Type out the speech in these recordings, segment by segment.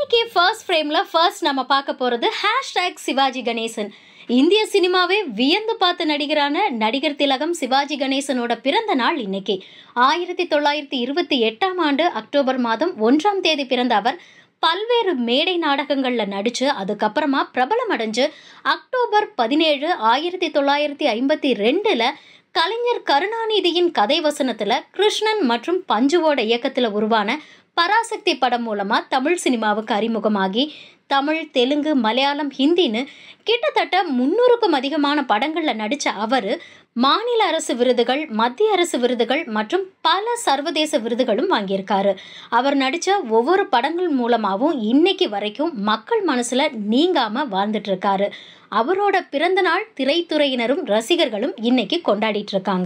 இன்னைக்கு ஃபர்ஸ்ட் ஃப்ரேம்ல ஃபர்ஸ்ட் நம்ம பார்க்க போறது ஹேஷ்டேக் சிவாஜி கணேசன் இந்திய சினிமாவே வியந்து பார்த்த நடிகரான நடிகர் திலகம் சிவாஜி கணேசனோட பிறந்த நாள் இன்னைக்கு ஆயிரத்தி தொள்ளாயிரத்தி இருபத்தி எட்டாம் ஆண்டு அக்டோபர் மாதம் ஒன்றாம் தேதி பிறந்த அவர் பல்வேறு மேடை நாடகங்கள்ல நடிச்சு அதுக்கப்புறமா பிரபலம் அடைஞ்சு அக்டோபர் பதினேழு ஆயிரத்தி தொள்ளாயிரத்தி ஐம்பத்தி ரெண்டுல கலைஞர் கருணாநிதியின் கதை வசனத்துல கிருஷ்ணன் மற்றும் பஞ்சுவோட இயக்கத்துல உருவான பராசக்தி படம் மூலமா தமிழ் சினிமாவுக்கு அறிமுகமாகி தமிழ் தெலுங்கு மலையாளம் ஹிந்தின்னு கிட்டத்தட்ட முன்னூறுக்கும் அதிகமான படங்கள்ல நடிச்ச அவரு மாநில அரசு விருதுகள் மத்திய அரசு விருதுகள் மற்றும் பல சர்வதேச விருதுகளும் வாங்கியிருக்காரு அவர் நடிச்ச ஒவ்வொரு படங்கள் மூலமாகவும் இன்னைக்கு வரைக்கும் மக்கள் மனசுல நீங்காம வாழ்ந்துட்டு இருக்காரு அவரோட பிறந்த நாள் திரைத்துறையினரும் ரசிகர்களும் இன்னைக்கு கொண்டாடிட்டு இருக்காங்க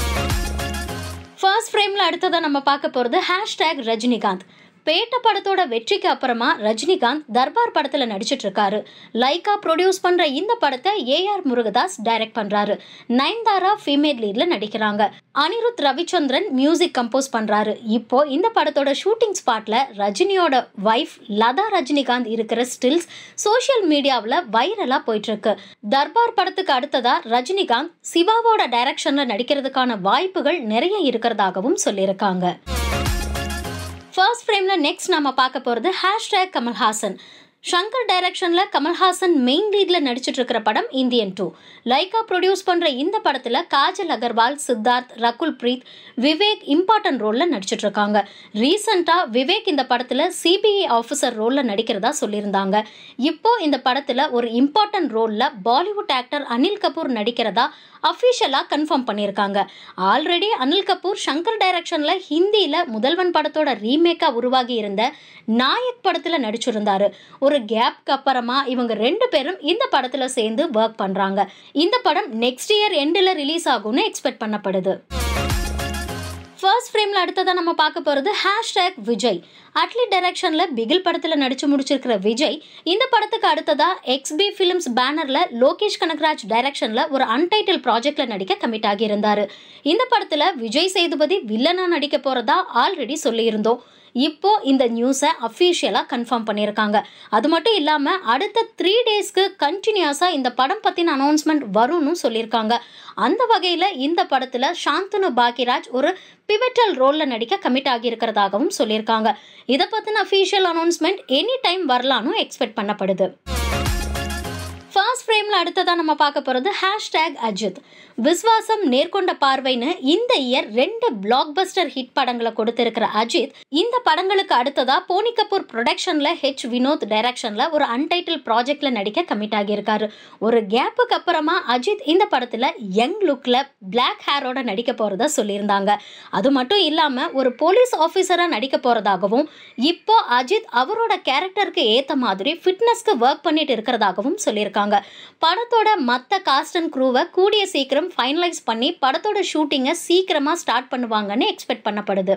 ஃபர்ஸ்ட் ஃப்ரேம்ல அடுத்ததா நம்ம பார்க்க போறது ஹேஷ்டேக் ரஜினிகாந்த் பேட்ட படத்தோட வெற்றிக்கு அப்புறமா ரஜினிகாந்த் தர்பார் படத்துல நடிச்சிட்டு இருக்காரு லைகா ப்ரொடியூஸ் பண்ற இந்த படத்தை ஏஆர் முருகதாஸ் டைரக்ட் பண்றாரு நயன்தாரா ஃபீமேல் லீட்ல நடிக்கிறாங்க அனிருத் ரவிச்சந்திரன் மியூசிக் கம்போஸ் பண்றாரு இப்போ இந்த படத்தோட ஷூட்டிங் ஸ்பாட்ல ரஜினியோட வைஃப் லதா ரஜினிகாந்த் இருக்கிற ஸ்டில்ஸ் சோஷியல் மீடியாவில் வைரலா போயிட்டு இருக்கு தர்பார் படத்துக்கு அடுத்ததா ரஜினிகாந்த் சிவாவோட டைரக்ஷன்ல நடிக்கிறதுக்கான வாய்ப்புகள் நிறைய இருக்கிறதாகவும் சொல்லியிருக்காங்க ஃபர்ஸ்ட் ஃப்ரேம்ல நெக்ஸ்ட் நம்ம பார்க்க போறது ஹேஷ்டேக் கமல்ஹாசன் ஷங்கர் டைரக்ஷன்ல கமல்ஹாசன் மெயின் லீட்ல நடிச்சிட்டு இருக்கிற படம் இந்தியன் டூ லைகா ப்ரொடியூஸ் பண்ற இந்த படத்துல காஜல் அகர்வால் சித்தார்த் ரகுல் பிரீத் விவேக் இம்பார்ட்டன்ட் ரோல்ல நடிச்சிட்டு இருக்காங்க ரீசெண்டா விவேக் இந்த படத்துல சிபிஐ ஆஃபீஸர் ரோல்ல நடிக்கிறதா சொல்லியிருந்தாங்க இப்போ இந்த படத்துல ஒரு இம்பார்ட்டன்ட் ரோல்ல பாலிவுட் ஆக்டர் அனில் கபூர் நடிக்கிறதா அஃபிஷியலாக கன்ஃபார்ம் பண்ணியிருக்காங்க ஆல்ரெடி அனில் கபூர் சங்கர் டைரக்ஷன்ல ஹிந்தியில முதல்வன் படத்தோட ரீமேக்காக உருவாகி இருந்த நாயக் படத்துல நடிச்சிருந்தாரு ஒரு கேப்க்கு அப்புறமா இவங்க ரெண்டு பேரும் இந்த படத்துல சேர்ந்து ஒர்க் பண்றாங்க இந்த படம் நெக்ஸ்ட் இயர் எண்டில் ரிலீஸ் ஆகும்னு எக்ஸ்பெக்ட் பண்ணப்படுது ஃபர்ஸ்ட் ஃப்ரேமில் அடுத்ததாக நம்ம பார்க்க போகிறது ஹேஷ்டேக் விஜய் அட்லி டைரக்ஷனில் பிகில் படத்தில் நடித்து முடிச்சிருக்கிற விஜய் இந்த படத்துக்கு அடுத்ததாக எக்ஸ்பி ஃபிலிம்ஸ் பேனரில் லோகேஷ் கனகராஜ் டைரக்ஷனில் ஒரு அன்டைட்டில் ப்ராஜெக்டில் நடிக்க கமிட் ஆகியிருந்தார் இந்த படத்தில் விஜய் சேதுபதி வில்லனாக நடிக்க போகிறதா ஆல்ரெடி சொல்லியிருந்தோம் இப்போ இந்த நியூஸை அஃபீஷியலாக கன்ஃபார்ம் பண்ணியிருக்காங்க அது மட்டும் இல்லாமல் அடுத்த த்ரீ டேஸ்க்கு கண்டினியூஸாக இந்த படம் பற்றின அனௌன்ஸ்மெண்ட் வரும்னு சொல்லியிருக்காங்க அந்த வகையில் இந்த படத்தில் சாந்தனு பாக்கியராஜ் ஒரு பிவட்டல் ரோலில் நடிக்க கமிட் ஆகியிருக்கிறதாகவும் சொல்லியிருக்காங்க இதை பற்றின அஃபீஷியல் அனௌன்ஸ்மெண்ட் எனி டைம் வரலான்னு எக்ஸ்பெக்ட் பண்ணப்படுது ஃபர்ஸ்ட் ஃப்ரேமில் அடுத்ததாக நம்ம பார்க்க போகிறது ஹேஷ்டேக் அஜித் விஸ்வாசம் நேர்கொண்ட பார்வைன்னு இந்த இயர் ரெண்டு பிளாக் பஸ்டர் ஹிட் படங்களை கொடுத்திருக்கிற அஜித் இந்த படங்களுக்கு அடுத்ததாக போனி கபூர் ப்ரொடக்ஷனில் ஹெச் வினோத் டைரக்ஷனில் ஒரு அன்டைட்டில் ப்ராஜெக்டில் நடிக்க கமிட் ஆகியிருக்காரு ஒரு கேப்புக்கு அப்புறமா அஜித் இந்த படத்தில் யங் லுக்கில் பிளாக் ஹேரோட நடிக்க போகிறதா சொல்லியிருந்தாங்க அது மட்டும் இல்லாமல் ஒரு போலீஸ் ஆஃபீஸராக நடிக்க போகிறதாகவும் இப்போ அஜித் அவரோட கேரக்டருக்கு ஏற்ற மாதிரி ஃபிட்னஸ்க்கு ஒர்க் பண்ணிட்டு இருக்கிறதாகவும் சொல்லியிருக்காங்க படத்தோட மற்ற காஸ்ட் அண்ட் க்ரூவை கூடிய சீக்கிரம் ஃபைனலைஸ் பண்ணி படத்தோட ஷூட்டிங்கை சீக்கிரமாக ஸ்டார்ட் பண்ணுவாங்கன்னு எக்ஸ்பெக்ட் பண்ணப்படுது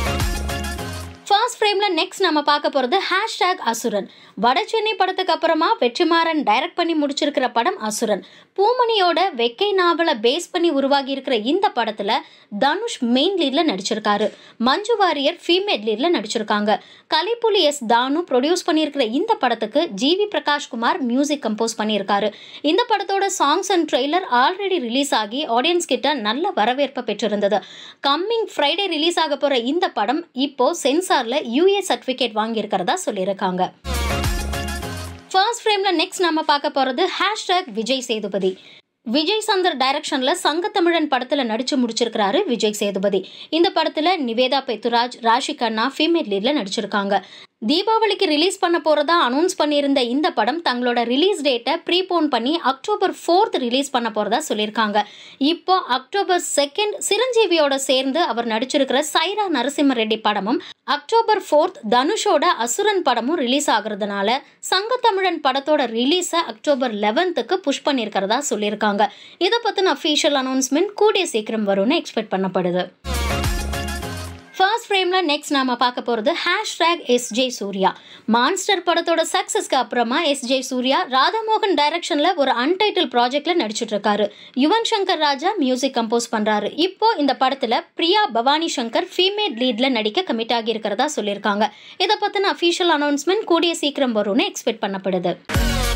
ஃபர்ஸ்ட் ஃப்ரேமில் நெக்ஸ்ட் நம்ம பார்க்க போகிறது ஹேஷ்டேக் அசுரன் வட சென்னை படத்துக்கு அப்புறமா வெற்றிமாறன் டைரக்ட் பண்ணி முடிச்சிருக்கிற படம் அசுரன் பூமணியோட வெக்கை நாவலை பேஸ் பண்ணி உருவாகி இருக்கிற இந்த படத்தில் தனுஷ் மெயின் லீடில் நடிச்சிருக்காரு மஞ்சு வாரியர் ஃபீமேல் லீடில் நடிச்சிருக்காங்க கலைப்புலி எஸ் தானு ப்ரொடியூஸ் பண்ணியிருக்கிற இந்த படத்துக்கு ஜிவி பிரகாஷ்குமார் மியூசிக் கம்போஸ் பண்ணியிருக்காரு இந்த படத்தோட songs and trailer already release ஆகி ஆடியன்ஸ் கிட்ட நல்ல வரவேற்பை பெற்றிருந்தது கம்மிங் ஃப்ரைடே ரிலீஸ் ஆக போகிற இந்த படம் இப்போ சென்சாரில் யூஏ சர்டிஃபிகேட் வாங்கியிருக்கிறதா சொல்லியிருக்காங்க ஃபர்ஸ்ட் ஃப்ரேமில் நெக்ஸ்ட் நம்ம பார்க்க போகிறது ஹேஷ்டேக் விஜய் சேதுபதி விஜய் சந்தர் டைரக்ஷனில் சங்கத்தமிழன் படத்தில் நடித்து முடிச்சிருக்கிறாரு விஜய் சேதுபதி இந்த படத்தில் நிவேதா பெத்துராஜ் ராஷி கண்ணா ஃபீமேல் லீடில் நடிச்சிருக்காங்க தீபாவளிக்கு ரிலீஸ் பண்ண போகிறதா அனௌன்ஸ் பண்ணியிருந்த இந்த படம் தங்களோட ரிலீஸ் டேட்டை ப்ரீபோன் பண்ணி அக்டோபர் ஃபோர்த் ரிலீஸ் பண்ண போகிறதா சொல்லியிருக்காங்க இப்போ அக்டோபர் செகண்ட் சிரஞ்சீவியோட சேர்ந்து அவர் நடிச்சிருக்கிற சைரா நரசிம்ம ரெட்டி படமும் அக்டோபர் ஃபோர்த் தனுஷோட அசுரன் படமும் ரிலீஸ் ஆகுறதுனால சங்கத்தமிழன் படத்தோட ரிலீஸை அக்டோபர் லெவன்த்துக்கு புஷ் பண்ணியிருக்கிறதா சொல்லியிருக்காங்க இதை பற்றின அஃபீஷியல் அனௌன்ஸ்மெண்ட் கூடிய சீக்கிரம் வரும்னு எக்ஸ்பெக்ட் பண்ணப்படுது ஃபர்ஸ்ட் ஃப்ரேம்ல நெக்ஸ்ட் நாம பார்க்க போறது hashtag S J Suryah monster படத்தோட சக்சஸ்க்கு அப்புறமா எஸ் ஜே சூர்யா ராதாமோகன் டைரக்ஷன்ல ஒரு அன்டைட்டில் ப்ராஜெக்ட்ல நடிச்சிட்டு இருக்காரு யுவன் சங்கர் ராஜா மியூசிக் கம்போஸ் பண்றாரு இப்போ இந்த படத்துல பிரியா பவானி சங்கர் ஃபீமேல் லீட்ல நடிக்க கமிட் ஆகி இருக்கிறதா சொல்லியிருக்காங்க இதை பத்தின அஃபீஷியல் அனௌன்ஸ்மெண்ட் கூடிய சீக்கிரம் வரும்னு எக்ஸ்பெக்ட் பண்ணப்படுது